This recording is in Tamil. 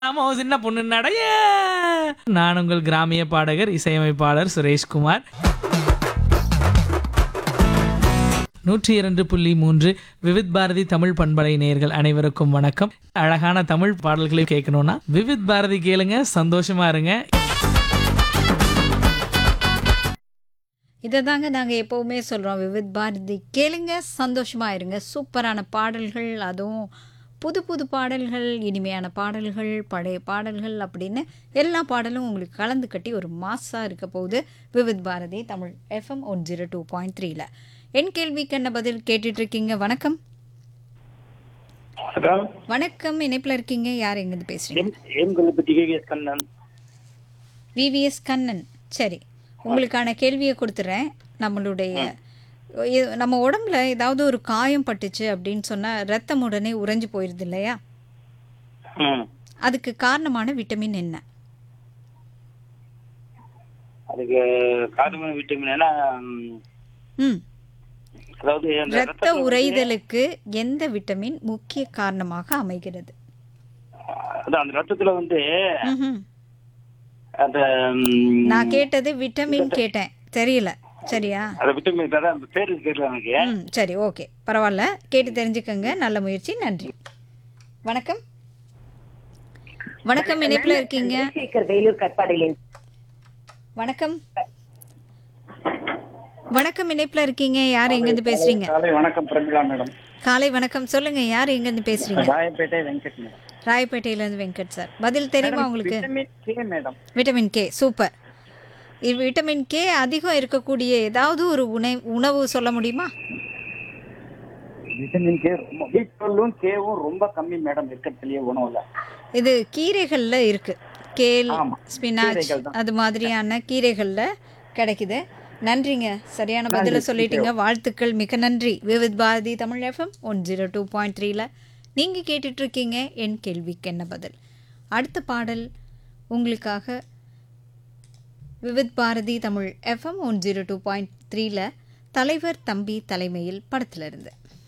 ஆமா ஒரு சின்ன பொண்ணு நடைய நான் உங்கள் கிராமிய பாடகர் இசையமைப்பாளர் சுரேஷ்குமார் நூற்றி இரண்டு புள்ளி மூன்று விவித் பாரதி தமிழ் பண்பலை நேயர்கள் அனைவருக்கும் வணக்கம் அழகான தமிழ் பாடல்களை கேட்கணும்னா விவித் பாரதி கேளுங்க சந்தோஷமா இருங்க இதை தாங்க நாங்கள் எப்போவுமே சொல்கிறோம் விவித் பாரதி கேளுங்க சந்தோஷமாக இருங்க சூப்பரான பாடல்கள் அதுவும் புது புது பாடல்கள் இனிமையான பாடல்கள் பழைய பாடல்கள் அப்படின்னு எல்லா பாடலும் உங்களுக்கு கலந்து கட்டி ஒரு மாஸாக இருக்க போகுது Vividh Bharati Tamil FM one zero two point த்ரீல என் கேள்விக்கு என்ன பதில் கேட்டுட்டு இருக்கீங்க வணக்கம் வணக்கம் வணக்கம் இணைப்பில் இருக்கீங்க யார் எங்கேருந்து பேசுகிறீங்க M M Kollupatti KKS Kannan VVS Kannan சரி உங்களுக்கான கேள்வியை கொடுத்துறேன் நம்மளுடைய இ- நம்ம உடம்புல ஏதாவது ஒரு காயம் பட்டுச்சு அப்படின்னு சொன்னால் ரத்தம் உடனே உறைஞ்சு போயிடுது இல்லையா ம் அதுக்கு காரணமான விட்டமின் என்ன அதுக்கு காரணமான விட்டமின் ஏன்னா ம், ம் அதாவது அந்த இரத்த ரத்தத்துல வந்து- உறைதலுக்கு எந்த விட்டமின் முக்கிய காரணமாக அமைகிறது அதான் அந்த ரத்தத்துல வந்து ம்ஹும். அந்த ம், நான் கேட்டது விட்டமின் கேட்டேன் தெரியல சரியா அந்த விட்டமின் அதான் அந்த பேரு தெரியல எனக்கு ம் சரி ஓகே பரவாயில்ல கேட்டு தெரிஞ்சுக்கங்க நல்ல முயற்சி நன்றி வணக்கம் வணக்கம் இணைப்பில் இருக்கீங்க சந்திரசேகர் வேலூர் கற்பாடையில் வணக்கம் வணக்கம் இணைப்பில் இருக்கீங்க யார் எங்கேருந்து பேசுறீங்க காலை வணக்கம் பிரமிளா மேடம் காலை வணக்கம் சொல்லுங்க யார் எங்கேருந்து பேசுறீங்க ராயப்பேட்டை வெங்கட் மேடம் ராயப்பேட்டையிலேருந்து வெங்கட் சார் பதில் தெரியுமா உங்களுக்கு vitamin K madam vitamin K super இது விட்டமின் கே அதிகம் இருக்கக்கூடிய ஏதாவது ஒரு உணை உணவு சொல்ல முடியுமா விட்டமின் கே ரொம்ப பீட்ரூட்டும் கேவும் ரொம்ப கம்மி மேடம் இருக்கிறதுலயே உணவுல இது கீரைகளில் இருக்கு கேல் ஆமா. ஸ்பினாச் கீரைகள் தான். அது மாதிரியான கீரைகளில் கிடைக்குது நன்றிங்க சரியான பதிலை சொல்லிட்டீங்க வாழ்த்துக்கள் மிக நன்றி Vividh Bharati Tamil FM one zero two point த்ரீல நீங்கள் கேட்டுட்ருக்கீங்க என் கேள்விக்கு என்ன பதில் அடுத்த பாடல் உங்களுக்காக Vividh Bharati Tamil FM one zero two point த்ரீல தலைவர் தம்பி தலைமையில் படத்திலிருந்து